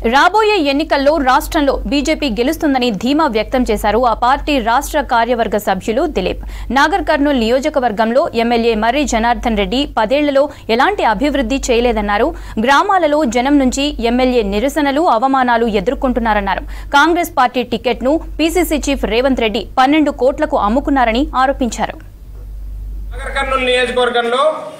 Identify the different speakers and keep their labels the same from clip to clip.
Speaker 1: రాబోయే ఎన్నికల్లో రాష్ట్రంలో బీజేపీ గెలుస్తుందని ధీమా వ్యక్తం చేశారు ఆ పార్టీ రాష్ట్ర కార్యవర్గ సభ్యులు దిలీప్ నాగర్ కర్నూల్ నియోజకవర్గంలో ఎమ్మెల్యే మర్రి జనార్దన్ రెడ్డి పదేళ్లలో ఎలాంటి అభివృద్ధి చేయలేదన్నారు గ్రామాలలో జనం నుంచి ఎమ్మెల్యే నిరసనలు అవమానాలు ఎదుర్కొంటున్నారన్నారు కాంగ్రెస్ పార్టీ టికెట్ను పీసీసీ చీఫ్ రేవంత్ రెడ్డి పన్నెండు కోట్లకు అమ్ముకున్నారని ఆరోపించారు
Speaker 2: నాగర్ కర్నూలు నియోజకవర్గంలో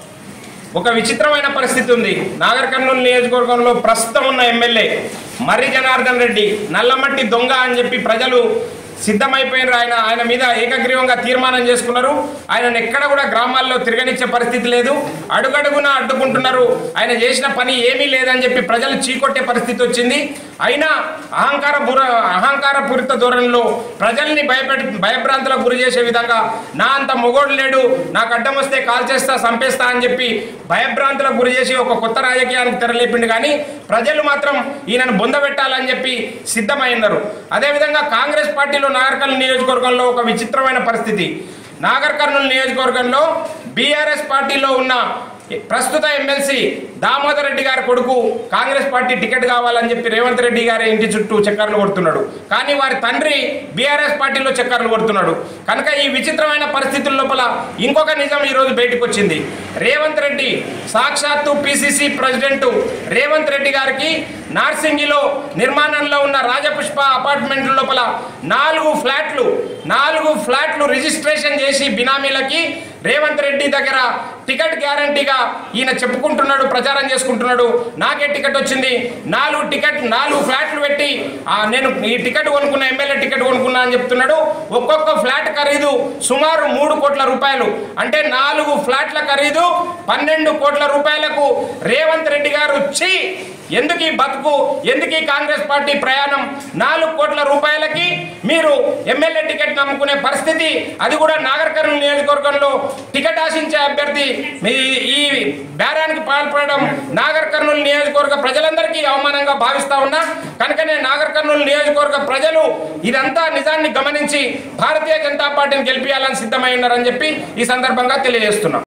Speaker 2: ఒక విచిత్రమైన పరిస్థితి ఉంది నాగర్ కర్నూలు నియోజకవర్గంలో ప్రస్తుతం ఉన్న ఎమ్మెల్యే మర్రి జనార్దన్ రెడ్డి నల్లమట్టి దొంగ అని చెప్పి ప్రజలు సిద్ధమైపోయినారు ఆయన ఆయన మీద ఏకగ్రీవంగా తీర్మానం చేసుకున్నారు ఆయనను ఎక్కడ కూడా గ్రామాల్లో తిరగనిచ్చే పరిస్థితి లేదు అడుగడుగున అడ్డుకుంటున్నారు ఆయన చేసిన పని ఏమీ లేదని చెప్పి ప్రజలు చీకొట్టే పరిస్థితి వచ్చింది అయినా అహంకార బుర అహంకార పూరిత ధోరణిలో ప్రజల్ని భయపెట్టి భయభ్రాంతులకు గురి చేసే విధంగా నా అంత మొగోడు లేడు నాకు అడ్డం వస్తే కాల్ చేస్తా చంపేస్తా అని చెప్పి భయభ్రాంతులకు గురి చేసి ఒక కొత్త రాజకీయానికి తెరలేపిండు కానీ ప్రజలు మాత్రం ఈయనను బొందబెట్టాలని చెప్పి సిద్ధమైనారు అదేవిధంగా కాంగ్రెస్ పార్టీలో నాగర్ కర్నూలు నియోజకవర్గంలో ఒక విచిత్రమైన పరిస్థితి నాగర్ కర్నూలు నియోజకవర్గంలో బీఆర్ఎస్ పార్టీలో ఉన్న ప్రస్తుత ఎమ్మెల్సీ దామోదర్ రెడ్డి గారి కొడుకు కాంగ్రెస్ పార్టీ టికెట్ కావాలని చెప్పి రేవంత్ రెడ్డి గారి ఇంటి చుట్టూ చక్కర్లు కొడుతున్నాడు కానీ వారి తండ్రి బీఆర్ఎస్ పార్టీలో చక్కర్లు కొడుతున్నాడు కనుక ఈ విచిత్రమైన పరిస్థితుల లోపల ఇంకొక నిజం ఈరోజు బయటకు వచ్చింది రేవంత్ రెడ్డి సాక్షాత్తు పిసిసి ప్రెసిడెంట్ రేవంత్ రెడ్డి గారికి నార్సింగిలో నిర్మాణంలో ఉన్న రాజపుష్ప అపార్ట్మెంట్ లోపల నాలుగు ఫ్లాట్లు నాలుగు ఫ్లాట్లు రిజిస్ట్రేషన్ చేసి బినామీలకి రేవంత్ రెడ్డి దగ్గర టికెట్ గ్యారంటీగా ఈయన చెప్పుకుంటున్నాడు ప్రచారం చేసుకుంటున్నాడు నాకే టికెట్ వచ్చింది నాలుగు టికెట్ నాలుగు ఫ్లాట్లు పెట్టి ఆ, నేను ఈ టికెట్ కొనుక్కున్న ఎమ్మెల్యే టికెట్ కొనుక్కున్నా అని చెప్తున్నాడు ఒక్కొక్క ఫ్లాట్ ఖరీదు సుమారు మూడు కోట్ల రూపాయలు అంటే నాలుగు ఫ్లాట్ల ఖరీదు పన్నెండు కోట్ల రూపాయలకు రేవంత్ రెడ్డి గారు వచ్చి ఎందుకు ఈ బతుకు ఎందుకు ఈ కాంగ్రెస్ పార్టీ ప్రయాణం నాలుగు కోట్ల రూపాయలకి మీరు ఎమ్మెల్యే టికెట్ నమ్ముకునే పరిస్థితి అది కూడా నాగర్ కర్నూలు నియోజకవర్గంలో టికెట్ ఆశించే అభ్యర్థి మీ ఈ బేరానికి పాల్పడడం నాగర్ కర్నూలు నియోజకవర్గ ప్రజలందరికీ అవమానంగా భావిస్తా ఉన్నా కనుకనే నాగర్ కర్నూలు నియోజకవర్గ ప్రజలు ఇదంతా నిజాన్ని గమనించి భారతీయ జనతా పార్టీని గెలిపించాలని సిద్ధమై ఉన్నారని చెప్పి ఈ సందర్భంగా తెలియజేస్తున్నాం